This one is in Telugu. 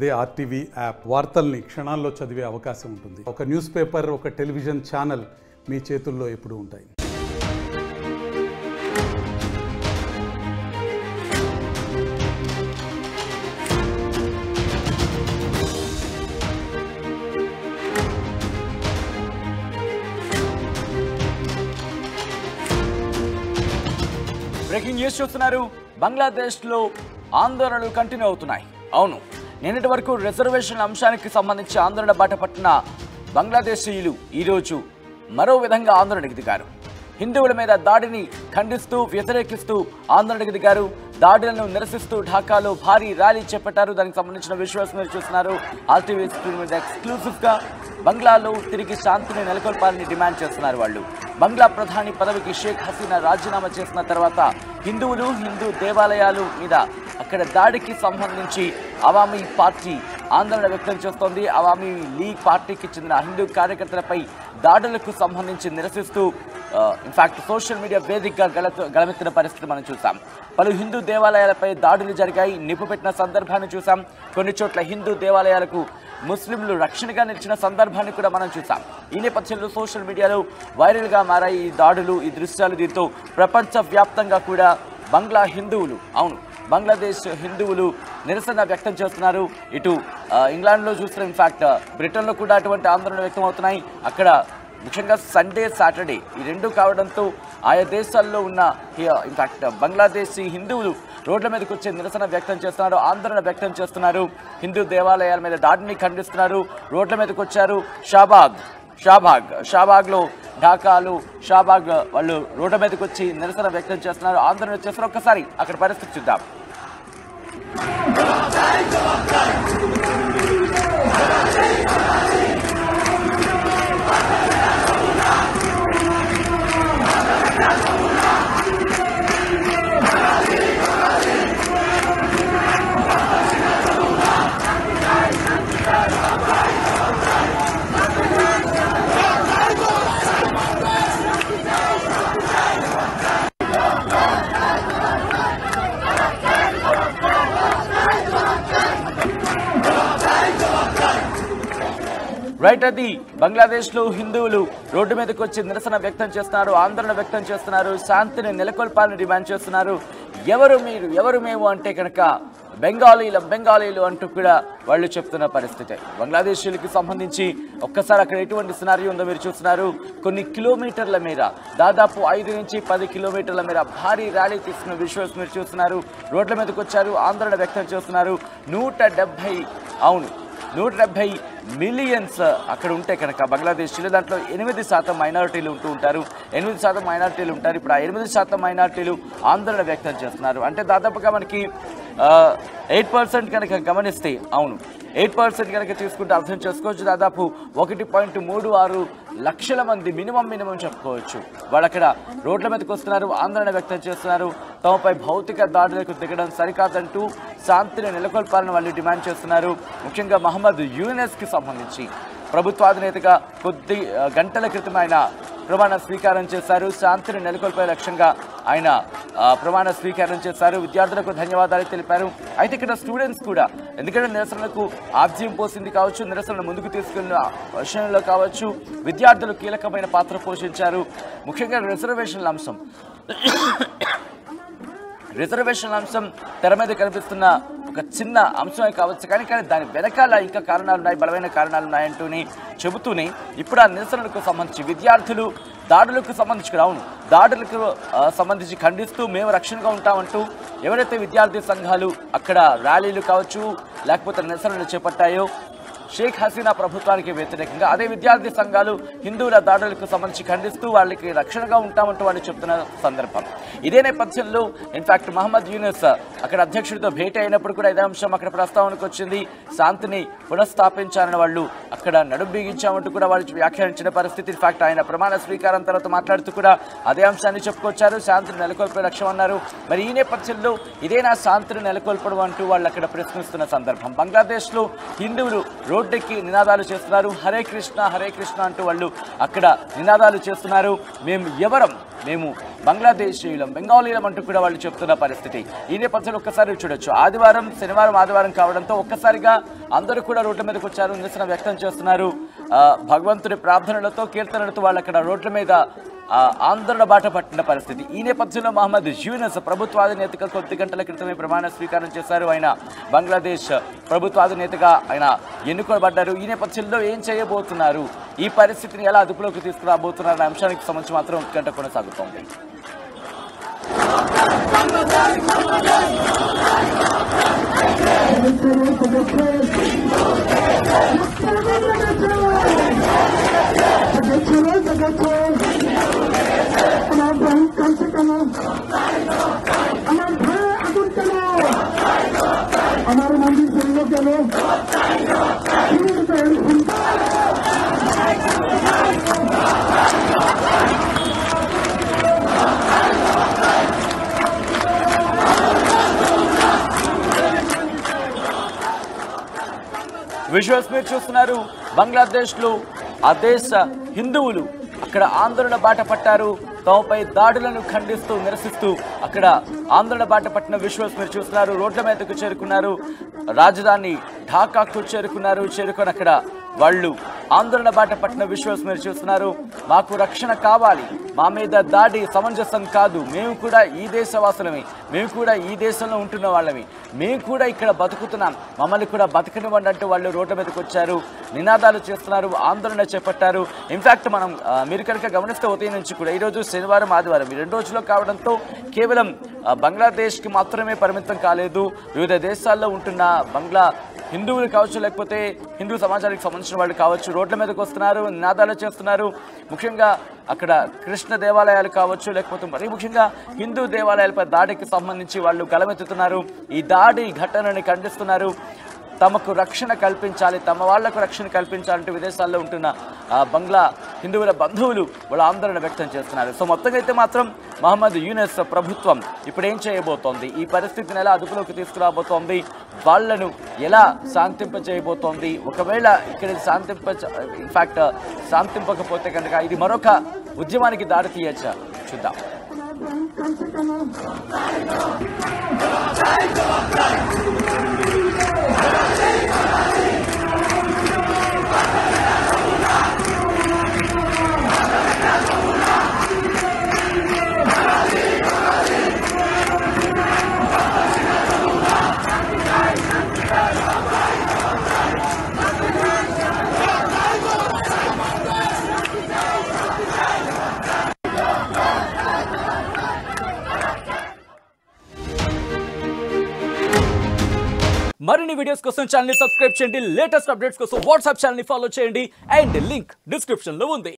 అదే ఆర్టీవీ యాప్ వార్తల్ని క్షణాల్లో చదివే అవకాశం ఉంటుంది ఒక న్యూస్ పేపర్ ఒక టెలివిజన్ ఛానల్ మీ చేతుల్లో ఎప్పుడూ ఉంటాయి బ్రేకింగ్ న్యూస్ చూస్తున్నారు బంగ్లాదేశ్లో ఆందోళనలు కంటిన్యూ అవుతున్నాయి అవును నిన్నటి వరకు రిజర్వేషన్ అంశానికి సంబంధించి ఆందోళన బాట పట్టిన బంగ్లాదేశీయులు ఈరోజు మరో విధంగా ఆందోళనకు దిగారు హిందువుల మీద దాడిని ఖండిస్తూ వ్యతిరేకిస్తూ ఆందోళనకు దిగారు దాడులను నిరసిస్తూ ఢాకాలో భారీ ర్యాలీ చేపట్టారు దానికి సంబంధించిన విశ్వాసం మీరు చూస్తున్నారు ఆర్టీవీ స్క్రీన్ మీద ఎక్స్క్లూసివ్ గా బంగ్లాలో తిరిగి శాంతిని నెలకొల్పాలని డిమాండ్ చేస్తున్నారు వాళ్ళు బంగ్లా ప్రధాని పదవికి షేక్ హసీనా రాజీనామా చేసిన తర్వాత హిందువులు హిందూ దేవాలయాలు మీద అక్కడ దాడికి సంబంధించి అవామీ పార్టీ ఆందోళన వ్యక్తం చేస్తోంది అవామీ లీగ్ పార్టీకి చెందిన హిందూ కార్యకర్తలపై దాడులకు సంబంధించి నిరసిస్తూ ఇన్ఫాక్ట్ సోషల్ మీడియా వేదికగా గల గలమెత్తిన పరిస్థితి మనం చూసాం పలు హిందూ దేవాలయాలపై దాడులు జరిగాయి నిప్పు పెట్టిన సందర్భాన్ని చూసాం కొన్ని చోట్ల హిందూ దేవాలయాలకు ముస్లింలు రక్షణగా నిలిచిన సందర్భాన్ని కూడా మనం చూసాం ఈ నేపథ్యంలో సోషల్ మీడియాలో వైరల్గా మారాయి ఈ దాడులు ఈ దృశ్యాలు దీంతో ప్రపంచ వ్యాప్తంగా కూడా బంగ్లా హిందువులు అవును బంగ్లాదేశ్ హిందువులు నిరసన వ్యక్తం చేస్తున్నారు ఇటు ఆ, ఇంగ్లాండ్లో చూస్తున్న ఇన్ఫాక్ట్ బ్రిటన్లో కూడా అటువంటి ఆందోళన వ్యక్తం అవుతున్నాయి అక్కడ ముఖ్యంగా సండే సాటర్డే ఈ రెండు కావడంతో ఆయా దేశాల్లో ఉన్న ఇన్ఫాక్ట్ బంగ్లాదేశీ హిందువులు రోడ్ల మీదకి వచ్చే నిరసన వ్యక్తం చేస్తున్నారు ఆందోళన వ్యక్తం చేస్తున్నారు హిందూ దేవాలయాల మీద దాడిని ఖండిస్తున్నారు రోడ్ల మీదకి వచ్చారు షాబాగ్ షాబాగ్ షాబాగ్లో ఢాకాలు షాబాగ్ వాళ్ళు రోడ్ల మీదకి వచ్చి నిరసన వ్యక్తం చేస్తున్నారు ఆందోళన చేస్తున్నారు ఒక్కసారి అక్కడ పరిస్థితి చూద్దాం రైట్ అది బంగ్లాదేశ్లో హిందువులు రోడ్డు మీదకి వచ్చి నిరసన వ్యక్తం చేస్తున్నారు ఆందోళన వ్యక్తం చేస్తున్నారు శాంతిని నెలకొల్పాలని డిమాండ్ చేస్తున్నారు ఎవరు మీరు ఎవరు మేము అంటే కనుక బెంగాలీల బెంగాలీలు అంటూ కూడా వాళ్ళు చెప్తున్న పరిస్థితి బంగ్లాదేశీయులకి సంబంధించి ఒక్కసారి అక్కడ ఎటువంటి సినారీ ఉందో మీరు చూస్తున్నారు కొన్ని కిలోమీటర్ల మేర దాదాపు ఐదు నుంచి పది కిలోమీటర్ల మేర భారీ ర్యాలీ తీసుకున్న విజువల్స్ మీరు చూస్తున్నారు రోడ్ల మీదకి వచ్చారు ఆందోళన వ్యక్తం చేస్తున్నారు నూట డెబ్బై అవును నూట డెబ్బై మిలియన్స్ అక్కడ ఉంటే కనుక బంగ్లాదేశీలు దాంట్లో ఎనిమిది శాతం మైనారిటీలు ఉంటూ ఉంటారు ఎనిమిది శాతం మైనారిటీలు ఉంటారు ఇప్పుడు ఆ ఎనిమిది శాతం మైనారిటీలు ఆందోళన వ్యక్తం చేస్తున్నారు అంటే దాదాపుగా మనకి ఎయిట్ పర్సెంట్ కనుక గమనిస్తే అవును ఎయిట్ పర్సెంట్ కనుక తీసుకుంటే అర్థం చేసుకోవచ్చు దాదాపు ఒకటి పాయింట్ మూడు ఆరు లక్షల మంది మినిమం మినిమం చెప్పుకోవచ్చు వాళ్ళు అక్కడ రోడ్ల మీదకి వస్తున్నారు ఆందోళన వ్యక్తం చేస్తున్నారు తమపై భౌతిక దాడులకు దిగడం సరికాదంటూ శాంతిని నెలకొల్పాలని వాళ్ళు డిమాండ్ చేస్తున్నారు ముఖ్యంగా మహమ్మద్ యూనెస్కి సంబంధించి ప్రభుత్వాధినేతగా కొద్ది ఆ, గంటల క్రితం ఆయన ప్రమాణ స్వీకారం చేశారు శాంతిని నెలకొల్పే లక్ష్యంగా ఆయన ఆ, ప్రమాణ స్వీకారం చేశారు విద్యార్థులకు ధన్యవాదాలు తెలిపారు అయితే ఇక్కడ స్టూడెంట్స్ కూడా ఎందుకంటే నిరసనలకు ఆబ్జీయం పోసింది కావచ్చు నిరసనలు ముందుకు తీసుకెళ్లిన విషయంలో కావచ్చు విద్యార్థులు కీలకమైన పాత్ర పోషించారు ముఖ్యంగా రిజర్వేషన్ల అంశం రిజర్వేషన్ అంశం తెర మీద కనిపిస్తున్న ఒక చిన్న అంశమే కావచ్చు కానీ కానీ దాని వెనకాల ఇంకా కారణాలు ఉన్నాయి బలమైన కారణాలు ఉన్నాయంటూనే చెబుతూనే ఇప్పుడు ఆ నిరసనలకు సంబంధించి విద్యార్థులు దాడులకు సంబంధించి కూడా అవును దాడులకు ఆ, సంబంధించి ఖండిస్తూ మేము రక్షణగా ఉంటామంటూ ఎవరైతే విద్యార్థి సంఘాలు అక్కడ ర్యాలీలు కావచ్చు లేకపోతే నిరసనలు చేపట్టాయో షేక్ హసీనా ప్రభుత్వానికి వ్యతిరేకంగా అదే విద్యార్థి సంఘాలు హిందువుల దాడులకు సంబంధించి ఖండిస్తూ వాళ్ళకి రక్షణగా ఉంటామంటూ వాళ్ళు చెప్తున్న సందర్భం ఇదే నేపథ్యంలో ఇన్ఫాక్ట్ మహమ్మద్ యూనిస్ అక్కడ అధ్యక్షుడితో భేటీ అయినప్పుడు కూడా ఇదే అంశం అక్కడ ప్రస్తావనకు వచ్చింది శాంతిని పునఃస్థాపించాలని వాళ్ళు అక్కడ నడుం బిగించామంటూ కూడా వాళ్ళు వ్యాఖ్యానించిన పరిస్థితి ఇన్ఫాక్ట్ ఆయన ప్రమాణ స్వీకారం తర్వాత మాట్లాడుతూ కూడా అదే అంశాన్ని చెప్పుకొచ్చారు శాంతిని నెలకొల్పే లక్ష్యం అన్నారు మరి ఈ నేపథ్యంలో ఇదేనా శాంతిని నెలకొల్పడం అంటూ వాళ్ళు అక్కడ ప్రశ్నిస్తున్న సందర్భం బంగ్లాదేశ్లో హిందువులు రోడ్డెక్కి నినాదాలు చేస్తున్నారు హరే కృష్ణ హరే కృష్ణ అంటూ వాళ్ళు అక్కడ నినాదాలు చేస్తున్నారు మేము ఎవరం మేము బంగ్లాదేశీయులం బెంగాలీలం అంటూ కూడా వాళ్ళు చెప్తున్న పరిస్థితి ఈ నేపథ్యంలో ఒక్కసారి చూడొచ్చు ఆదివారం శనివారం ఆదివారం కావడంతో ఒక్కసారిగా అందరూ కూడా రోడ్ల మీదకి వచ్చారు నిరసన వ్యక్తం చేస్తున్నారు ఆ, భగవంతుడి ప్రార్థనలతో కీర్తనలతో వాళ్ళు అక్కడ రోడ్ల మీద ఆ, ఆందోళన బాట పట్టిన పరిస్థితి ఈ నేపథ్యంలో మహమ్మద్ యూనస్ ప్రభుత్వాధినేతగా కొద్ది గంటల క్రితమే ప్రమాణ స్వీకారం చేశారు ఆయన బంగ్లాదేశ్ ప్రభుత్వాధినేతగా ఆయన ఎన్నుకోబడ్డారు ఈ నేపథ్యంలో ఏం చేయబోతున్నారు ఈ పరిస్థితిని ఎలా అదుపులోకి తీసుకురాబోతున్నారు అనే అంశానికి సంబంధించి మాత్రం ఉత్కంఠ కొనసాగుతోంది चलो जगत को हमारे भाई कम से कम हमारे भाई अगुन चलो हमारे मंदिर से लोग चलो ठीक है सुनता విజువల్స్ మీరు చూస్తున్నారు బంగ్లాదేశ్ లో ఆ దేశ హిందువులు అక్కడ ఆందోళన బాట పట్టారు తమపై దాడులను ఖండిస్తూ నిరసిస్తూ అక్కడ ఆందోళన బాట పట్టిన విజువల్స్ మీరు చూస్తున్నారు రోడ్ల మీదకు చేరుకున్నారు రాజధాని ఢాకాకు చేరుకున్నారు చేరుకొని అక్కడ వాళ్ళు ఆందోళన బాట పట్టిన విజువల్స్ మీరు చూస్తున్నారు మాకు రక్షణ కావాలి మా మీద దాడి సమంజసం కాదు మేము కూడా ఈ దేశవాసులమే మేము కూడా ఈ దేశంలో ఉంటున్న వాళ్ళమి మేము కూడా ఇక్కడ బతుకుతున్నాం మమ్మల్ని కూడా బతకనివ్వండి అంటూ వాళ్ళు రోడ్ల మీదకి వచ్చారు నినాదాలు చేస్తున్నారు ఆందోళన చేపట్టారు ఇన్ఫాక్ట్ మనం ఆ, మీరు కనుక గమనిస్తే ఉదయం నుంచి కూడా ఈరోజు శనివారం ఆదివారం ఈ రెండు రోజుల్లో కావడంతో కేవలం ఆ, బంగ్లాదేశ్కి మాత్రమే పరిమితం కాలేదు వివిధ దేశాల్లో ఉంటున్న బంగ్లా హిందువులు కావచ్చు లేకపోతే హిందూ సమాజానికి సంబంధించిన వాళ్ళు కావచ్చు రోడ్ల మీదకి వస్తున్నారు నినాదాలు చేస్తున్నారు ముఖ్యంగా అక్కడ కృష్ణ దేవాలయాలు కావచ్చు లేకపోతే మరీ ముఖ్యంగా హిందూ దేవాలయాలపై దాడికి సంబంధించి వాళ్ళు గలమెత్తుతున్నారు ఈ దాడి ఘటనని ఖండిస్తున్నారు తమకు రక్షణ కల్పించాలి తమ వాళ్లకు రక్షణ కల్పించాలంటూ విదేశాల్లో ఉంటున్న ఆ, బంగ్లా హిందువుల బంధువులు వాళ్ళ ఆందోళన వ్యక్తం చేస్తున్నారు సో మొత్తంగా అయితే మాత్రం మహమ్మద్ యూనెస్ ప్రభుత్వం ఇప్పుడు ఏం చేయబోతోంది ఈ పరిస్థితిని ఎలా అదుపులోకి తీసుకురాబోతోంది వాళ్ళను ఎలా శాంతింపజేయబోతోంది ఒకవేళ ఇక్కడ ఇది శాంతింప ఇన్ఫాక్ట్ శాంతింపకపోతే కనుక ఇది మరొక ఉద్యమానికి దారి తీయచ్చా చూద్దాం कम से कम మరిన్ని వీడియోస్ కోసం ఛానల్ సబ్స్క్రైబ్ చేయండి లేటెస్ట్ అప్డేట్స్ కోసం వాట్సాప్ ఛానల్ ఫాలో చేయండి అండ్ లింక్ డిస్క్రిప్షన్ లో ఉంది